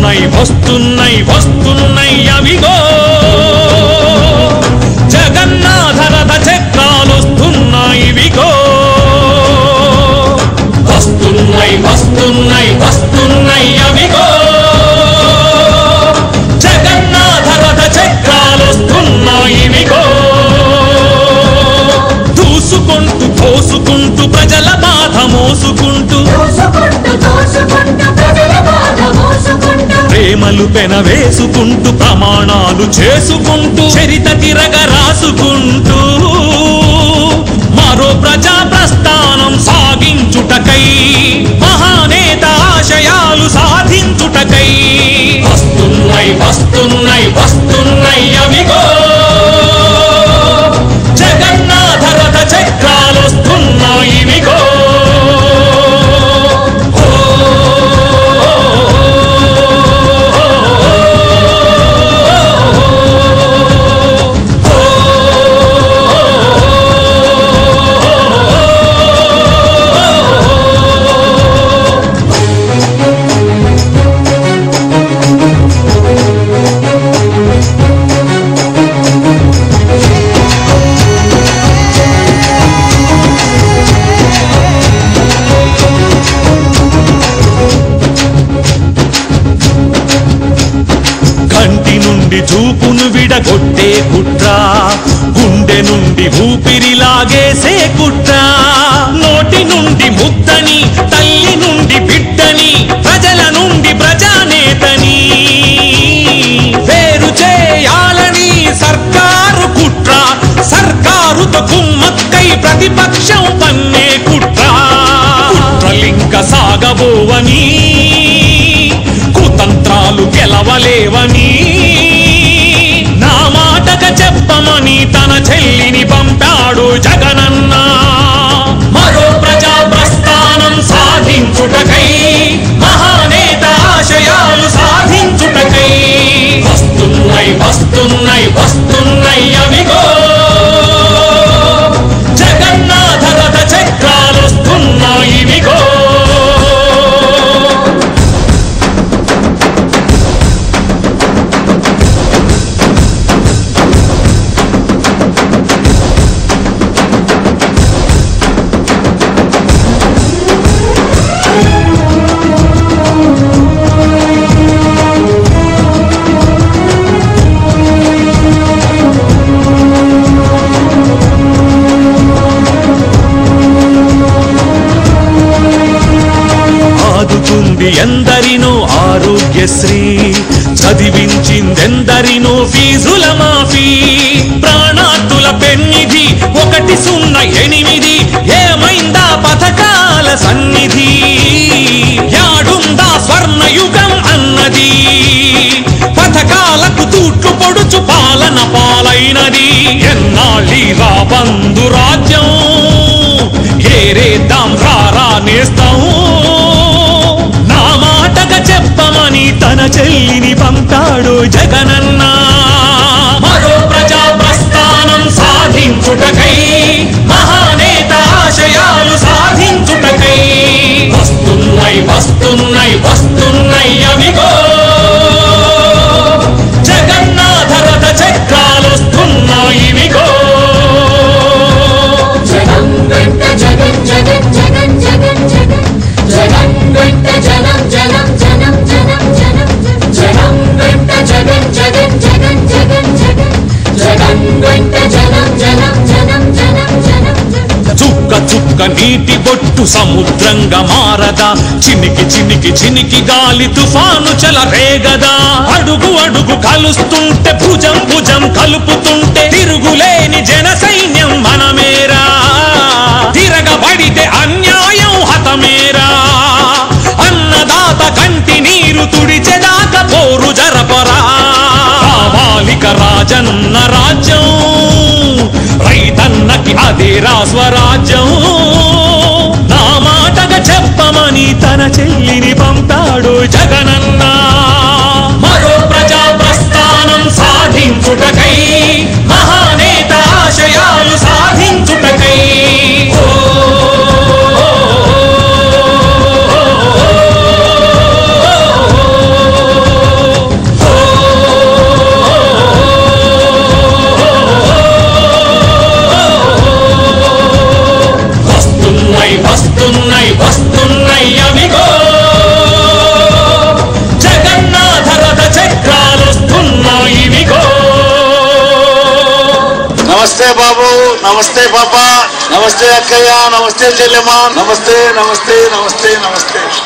వస్తున్నాయి వస్తున్నాయి వస్తున్నాయి అవిగో జగన్నాథ రథ చక్రాలు వస్తున్నాయి విగో వస్తున్నాయి వస్తున్నాయి వస్తున్నాయి అవిగో జగన్నాథ రథ చక్రాలు వస్తున్నాయి విగో దూసుకుంటూ తోసుకుంటూ ప్రజల బాధ మోసుకుంటూ దోసుకుంటూ దోసుకుంటూ ప్రజల బాధ మోసుకుంటూ ప్రేమలు పెన వేసుకుంటూ ప్రమాణాలు చేసుకుంటూ చరిత తిరగ రాసుకుంటూ మరో ప్రజా ప్రస్థానం సాగించుటకై మహానేత ఆశయాలు సాధించుటకై వస్తున్నాయి వస్తున్నాయి వస్తున్నాయి అవిగో జగన్నాథ రథ చక్రాలు వస్తున్నాయి విగో కంటి నుండి చూపును విడగొట్టే కుట్ర గుండె నుండి ఊపిరి లాగేసే కుట్ర నోటి నుండి ముద్దని తల్లి నుండి బిడ్డని ప్రజల నుండి ప్రజానేతని వేరు చేయాలని సర్కారు కుట్ర సర్కారుతో కుమ్మక్కై ప్రతిపక్షం పన్నే కుట్ర కుట్రలింక సాగబోవని కుతంత్రాలు గెలవలేవని నా మాటక చెప్పమని తన చెల్లిని పంపాడు జగనన్న మరో ప్రజా ప్రస్థానం సాధించుటకై మహానేత ఆశయాలు సాధించుటకై వస్తున్నాయి వస్తున్నాయి వస్తున్నాయి అవిగో జగన్నాథ రథ చక్రాలు వస్తున్నాయి విగో ఆదుకుంది ఎందరినో ఆరోగ్యశ్రీ చదివించిందెందరినో ఫీజుల మాఫీ ప్రాణార్థుల పెన్నిధి ఒకటి సున్నా ఎనిమిది ఏమైందా పథకాల సన్నిధి యాడుందా స్వర్ణయుగం అన్నది పథకాలకు తూట్లు పొడుచు పాలన పాలైనది ఎన్నాళ్ళి రాబందు రాజ్యం ఏరేద్దాం రారా నేస్తాం నా మాటగా చెప్పమని తన చెల్లిని పంపాడు జగనన్న మరో ప్రజా ప్రస్థానం సాధించుటకై మహానేత ఆశయాలు సాధించుటకై వస్తున్నాయి వస్తున్నాయి వస్తున్నాయి అవిగో జగన్నాథ రథ చక్రాలు వస్తున్నాయి విగో జగం వెంట జగన్ జగన్ జగన్ జగన్ జగన్ జగన్ వెంట జనం జనం జనం జనం జనం జగం వెంట జగన్ జగన్ జగన్ జగన్ జగన్ జగన్ వెంట జనం జనం జనం జనం జనం జనం చుక్క చుక్క నీటి బొట్టు సముద్రంగా మారదా చినికి చినికి చినికి గాలి తుఫాను చెలరేగదా అడుగు అడుగు కలుస్తుంటే భుజం భుజం కలుపుతుంటే తిరుగులేని జన సైన్యం మనమేరా తిరగబడితే అన్యాయం హతమేరా అన్నదాత కంటి నీరు తుడిచెదాక పోరు జరపరా కావాలిక రాజన్న రాజ్యం రైతన్నకి అదేరా స్వరాజ్యం నా మాటగా చెప్పమని తన చెల్లిని పంపాడు జగనన్న మరో ప్రజా ప్రస్థానం సాధించుటకై మహానేత ఆశయాలు సాధించుటకై ఓ వస్తున్నాయి వస్తున్నాయి అవిగో జగన్నాథ రథ చక్రాలు వస్తున్నాయి ఇవిగో నమస్తే బాబు నమస్తే పాప నమస్తే అక్కయ్య నమస్తే చెల్లెమ్మ నమస్తే నమస్తే నమస్తే నమస్తే